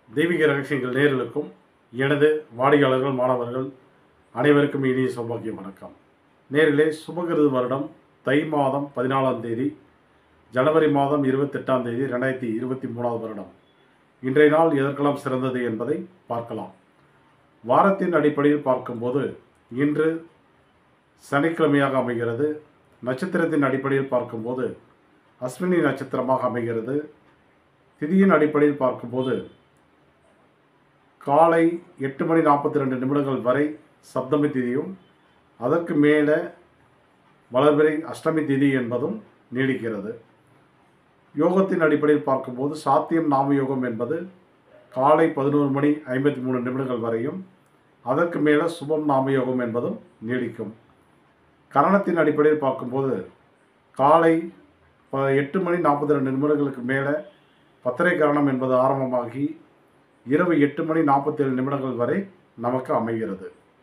தெய்வீக ரகசியங்கள் நேர்களுக்கும் எனது வாடிக்கையாளர்கள் மாணவர்கள் அனைவருக்கும் இனிய சௌபாகிய வணக்கம் நேர்களே சுபகிருது வருடம் தை மாதம் பதினாலாம் தேதி ஜனவரி மாதம் இருபத்தெட்டாம் தேதி ரெண்டாயிரத்தி இருபத்தி மூணாவது வருடம் இன்றைய நாள் எதற்கெல்லாம் சிறந்தது என்பதை பார்க்கலாம் வாரத்தின் அடிப்படையில் பார்க்கும்போது இன்று சனிக்கிழமையாக அமைகிறது நட்சத்திரத்தின் அடிப்படையில் பார்க்கும்போது அஸ்வினி நட்சத்திரமாக அமைகிறது திதியின் அடிப்படையில் பார்க்கும்போது காலை எட்டு மணி நாற்பத்தி ரெண்டு நிமிடங்கள் வரை சப்தமி திதியும் அதற்கு மேலே வளர்பிறை அஷ்டமி திதி என்பதும் நீடிக்கிறது யோகத்தின் அடிப்படையில் பார்க்கும்போது சாத்தியம் நாம யோகம் என்பது காலை பதினோரு மணி ஐம்பத்தி மூணு நிமிடங்கள் வரையும் அதற்கு மேலே சுபம் நாம யோகம் என்பதும் நீடிக்கும் கரணத்தின் அடிப்படையில் பார்க்கும்போது காலை ப- எட்டு மணி நாற்பத்தி ரெண்டு நிமிடங்களுக்கு மேலே பத்திரை கரணம் என்பது ஆரம்பமாகி இரவு எட்டு மணி நாற்பத்தேழு நிமிடங்கள் வரை நமக்கு அமைகிறது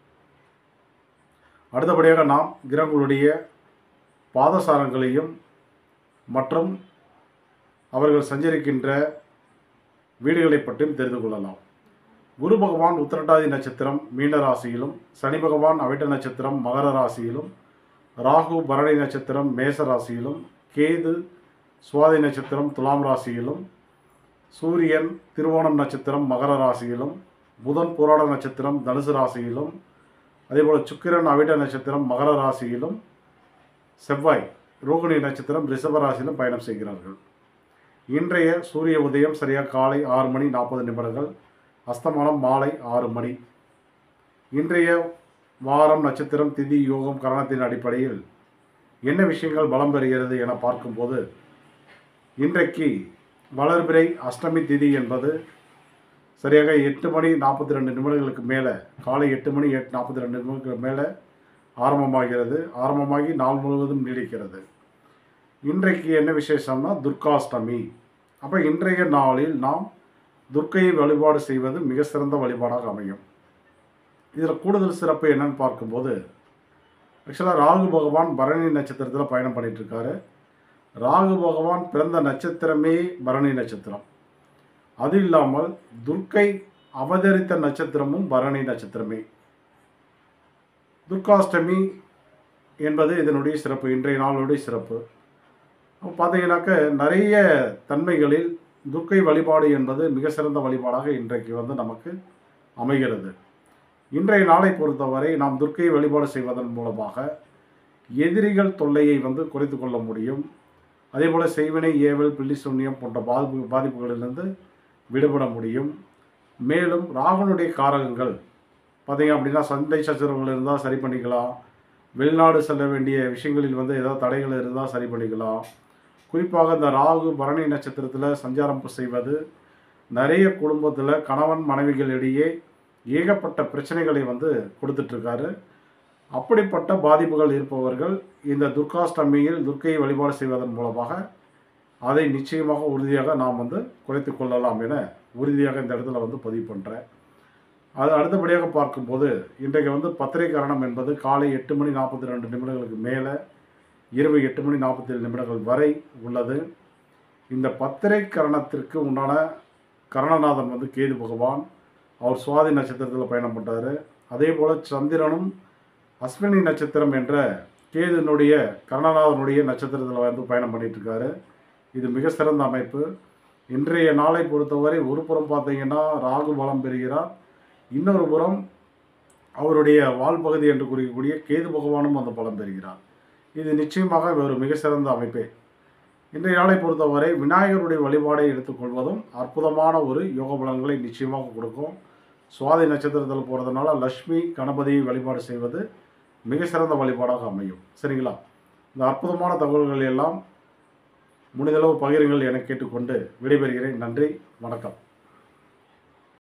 அடுத்தபடியாக நாம் கிரகங்களுடைய பாதசாரங்களையும் மற்றும் அவர்கள் சஞ்சரிக்கின்ற வீடுகளை பற்றியும் தெரிந்து கொள்ளலாம் குரு பகவான் உத்திரட்டாதி நட்சத்திரம் மீன ராசியிலும் சனி பகவான் அவிட்ட நட்சத்திரம் மகர ராசியிலும் ராகு பரணி நட்சத்திரம் மேச ராசியிலும் கேது சுவாதி நட்சத்திரம் துலாம் ராசியிலும் சூரியன் திருவோணம் நட்சத்திரம் மகர ராசியிலும் புதன் புராட நட்சத்திரம் தனுசு ராசியிலும் அதேபோல் சுக்கிரன் அவிட்ட நட்சத்திரம் மகர ராசியிலும் செவ்வாய் ரோகிணி நட்சத்திரம் ரிஷப ராசியிலும் பயணம் செய்கிறார்கள் இன்றைய சூரிய உதயம் சரியாக காலை ஆறு மணி நாற்பது நிமிடங்கள் அஸ்தமனம் மாலை ஆறு மணி இன்றைய வாரம் நட்சத்திரம் திதி யோகம் கரணத்தின் அடிப்படையில் என்ன விஷயங்கள் பலம் பெறுகிறது என பார்க்கும்போது இன்றைக்கு வளர்பிறை அஷ்டமி திதி என்பது சரியாக எட்டு மணி நாற்பத்தி ரெண்டு நிமிடங்களுக்கு மேலே காலை எட்டு மணி எட்டு நாற்பத்தி ரெண்டு நிமிடங்களுக்கு மேலே ஆரம்பமாகிறது ஆரம்பமாகி நாள் முழுவதும் நீடிக்கிறது இன்றைக்கு என்ன விசேஷம்னா துர்காஷ்டமி அப்போ இன்றைய நாளில் நாம் துர்க்கையை வழிபாடு செய்வது மிக சிறந்த வழிபாடாக அமையும் இதில் கூடுதல் சிறப்பு என்னன்னு பார்க்கும்போது ஆக்சுவலாக ராகு பகவான் பரணி நட்சத்திரத்தில் பயணம் பண்ணிட்டு இருக்காரு ராகு பகவான் பிறந்த நட்சத்திரமே பரணி நட்சத்திரம் அது இல்லாமல் துர்க்கை அவதரித்த நட்சத்திரமும் பரணி நட்சத்திரமே துர்காஷ்டமி என்பது இதனுடைய சிறப்பு இன்றைய நாளுடைய சிறப்பு அப்போ பார்த்தீங்கன்னாக்க நிறைய தன்மைகளில் துர்க்கை வழிபாடு என்பது மிக சிறந்த வழிபாடாக இன்றைக்கு வந்து நமக்கு அமைகிறது இன்றைய நாளை பொறுத்தவரை நாம் துர்க்கை வழிபாடு செய்வதன் மூலமாக எதிரிகள் தொல்லையை வந்து குறைத்து கொள்ள முடியும் அதேபோல் செய்வினை ஏவல் பில்லி சூன்யம் போன்ற பாதிப்பு பாதிப்புகளிலிருந்து விடுபட முடியும் மேலும் ராகுனுடைய காரகங்கள் பார்த்தீங்க அப்படின்னா சண்டை சச்சரவுகள் இருந்தால் சரி பண்ணிக்கலாம் வெளிநாடு செல்ல வேண்டிய விஷயங்களில் வந்து ஏதாவது தடைகள் இருந்தால் சரி பண்ணிக்கலாம் குறிப்பாக இந்த ராகு பரணி நட்சத்திரத்தில் சஞ்சாரம் செய்வது நிறைய குடும்பத்தில் கணவன் மனைவிகளிடையே ஏகப்பட்ட பிரச்சனைகளை வந்து கொடுத்துட்ருக்காரு அப்படிப்பட்ட பாதிப்புகள் இருப்பவர்கள் இந்த துர்காஷ்டமியில் துர்க்கையை வழிபாடு செய்வதன் மூலமாக அதை நிச்சயமாக உறுதியாக நாம் வந்து குறைத்து கொள்ளலாம் என உறுதியாக இந்த இடத்துல வந்து பதிவு பண்ணுறேன் அது அடுத்தபடியாக பார்க்கும்போது இன்றைக்கு வந்து பத்திரை கரணம் என்பது காலை எட்டு மணி நாற்பத்தி ரெண்டு நிமிடங்களுக்கு மேலே இரவு எட்டு மணி நாற்பத்தேழு நிமிடங்கள் வரை உள்ளது இந்த பத்திரை கரணத்திற்கு உண்டான கரணநாதன் வந்து கேது பகவான் அவர் சுவாதி நட்சத்திரத்தில் பயணம் பண்ணுறாரு அதே போல் சந்திரனும் அஸ்வினி நட்சத்திரம் என்ற கேதுனுடைய கரணநாதனுடைய நட்சத்திரத்தில் வந்து பயணம் பண்ணிட்டு இருக்காரு இது மிக சிறந்த அமைப்பு இன்றைய நாளை பொறுத்தவரை ஒரு புறம் பார்த்தீங்கன்னா ராகு பலம் பெறுகிறார் இன்னொரு புறம் அவருடைய வால்பகுதி என்று குறிக்கக்கூடிய கேது பகவானும் அந்த பலம் பெறுகிறார் இது நிச்சயமாக ஒரு மிக சிறந்த அமைப்பே இன்றைய நாளை பொறுத்தவரை விநாயகருடைய வழிபாடை எடுத்துக்கொள்வதும் அற்புதமான ஒரு யோக பலன்களை நிச்சயமாக கொடுக்கும் சுவாதி நட்சத்திரத்தில் போகிறதுனால லக்ஷ்மி கணபதியை வழிபாடு செய்வது மிக சிறந்த வழிபாடாக அமையும் சரிங்களா இந்த அற்புதமான தகவல்கள் எல்லாம் முடிந்தளவு பகிருங்கள் என கேட்டுக்கொண்டு விடைபெறுகிறேன் நன்றி வணக்கம்